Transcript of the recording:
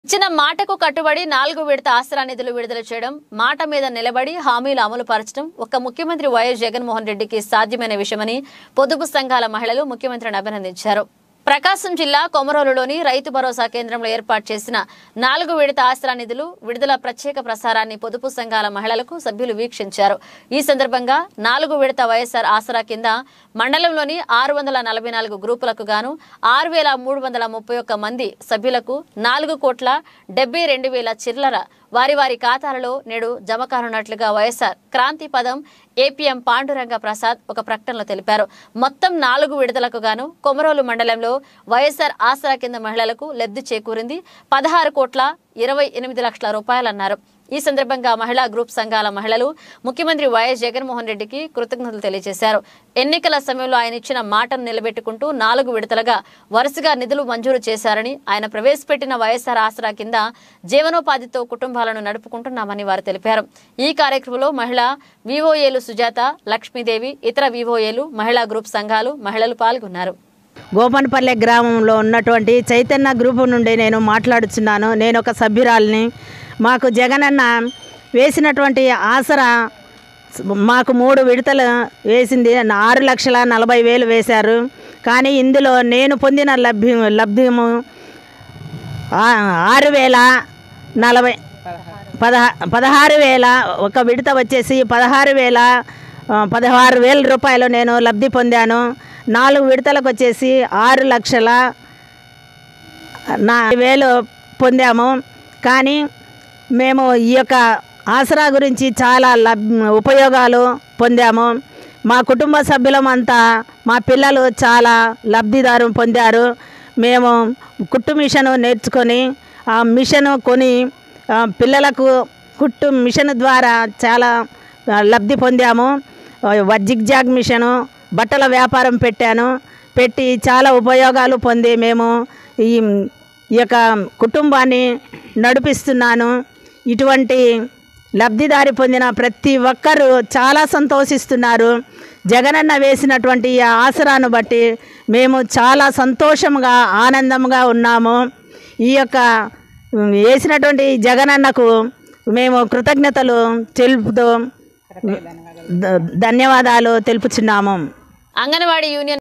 ఇచ్చిన మాటకు కట్టుబడి నాలుగు విడత ఆసరా నిధులు విడుదల చేయడం మాట మీద నిలబడి హామీలు అమలు పరచడం ఒక్క ముఖ్యమంత్రి వైఎస్ జగన్మోహన్ రెడ్డికి సాధ్యమైన విషయమని పొదుపు సంఘాల మహిళలు ముఖ్యమంత్రిని అభినందించారు ప్రకాశం జిల్లా కొమరోలులోని రైతు భరోసా కేంద్రంలో ఏర్పాటు చేసిన నాలుగు విడత ఆసరా నిధులు విడుదల ప్రత్యేక ప్రసారాన్ని పొదుపు సంఘాల మహిళలకు సభ్యులు వీక్షించారు ఈ సందర్భంగా నాలుగు విడత వైఎస్ఆర్ ఆసరా కింద మండలంలోని ఆరు వందల నలభై నాలుగు గ్రూపులకు గాను ఆరు వేల మూడు వందల ముప్పై ఒక్క మంది సభ్యులకు నాలుగు కోట్ల డెబ్బై రెండు వేల చిల్లర వారి వారి ఖాతాలలో నేడు జమ కానున్నట్లుగా వైఎస్ఆర్ క్రాంతి పదం ఏపీఎం పాండురంగ ప్రసాద్ ఒక ప్రకటనలో తెలిపారు మొత్తం నాలుగు విడుదలకు గాను కొమరోలు మండలంలో వైఎస్ఆర్ ఆసరా కింద మహిళలకు లబ్ధి చేకూరింది పదహారు కోట్ల ఇరవై ఎనిమిది లక్షల రూపాయలన్నారు ఈ సందర్భంగా మహిళా గ్రూప్ సంఘాల మహిళలు ముఖ్యమంత్రి వైఎస్ జగన్మోహన్ రెడ్డికి కృతజ్ఞతలు తెలియజేశారు ఎన్నికల సమయంలో ఆయన ఇచ్చిన మాటను నిలబెట్టుకుంటూ నాలుగు విడతలుగా వరుసగా నిధులు మంజూరు చేశారని ఆయన ప్రవేశపెట్టిన వైఎస్ఆర్ ఆసరా కింద జీవనోపాధితో కుటుంబాలను నడుపుకుంటున్నామని వారు తెలిపారు ఈ కార్యక్రమంలో మహిళా వివోఏలు సుజాత లక్ష్మీదేవి ఇతర వివోఏలు మహిళా గ్రూప్ సంఘాలు మహిళలు పాల్గొన్నారు గోపన్పల్లె గ్రామంలో ఉన్నటువంటి చైతన్య గ్రూపు నుండి నేను మాట్లాడుచున్నాను నేను ఒక సభ్యురాలిని మాకు జగనన్న వేసినటువంటి ఆసరా మాకు మూడు విడతలు వేసింది ఆరు లక్షల నలభై వేలు వేశారు కానీ ఇందులో నేను పొందిన లభ్య లబ్ధము ఆ- ఆరు వేల నలభై పదహా పదహారు వేల ఒక విడత వచ్చేసి పదహారు వేల ఆ, పదహారు వేల రూపాయలు నేను లబ్ధి పొందాను నాలుగు విడతలకు వచ్చేసి ఆరు లక్షల నా వేలు పొందాము కానీ మేము ఈ యొక్క ఆసరా గురించి చాలా లబ్ ఉపయోగాలు పొందాము మా కుటుంబ సభ్యులమంతా మా పిల్లలు చాలా లబ్ధిదారు పొందారు మేము కుట్టు మిషను నేర్చుకొని ఆ మిషను కొని ఆ, పిల్లలకు కుట్టు మిషన్ ద్వారా చాలా ఆ, లబ్ధి పొందాము జిగ్జాగ్ మిషను బట్టల వ్యాపారం పెట్టాను పెట్టి చాలా ఉపయోగాలు పొంది మేము ఈ ఈ యొక్క కుటుంబాన్ని నడిపిస్తున్నాను ఇటువంటి లబ్ధిదారి పొందిన ప్రతి ఒక్కరూ చాలా సంతోషిస్తున్నారు జగనన్న వేసినటువంటి ఈ ఆసరాను బట్టి మేము చాలా సంతోషంగా ఆనందంగా ఉన్నాము ఈ యొక్క ఉమ్, వేసినటువంటి జగనన్నకు మేము కృతజ్ఞతలు తెలుపుతూ ధ- ధన్యవాదాలు తెలుపుచున్నాము అంగన్వాడీ యూనియన్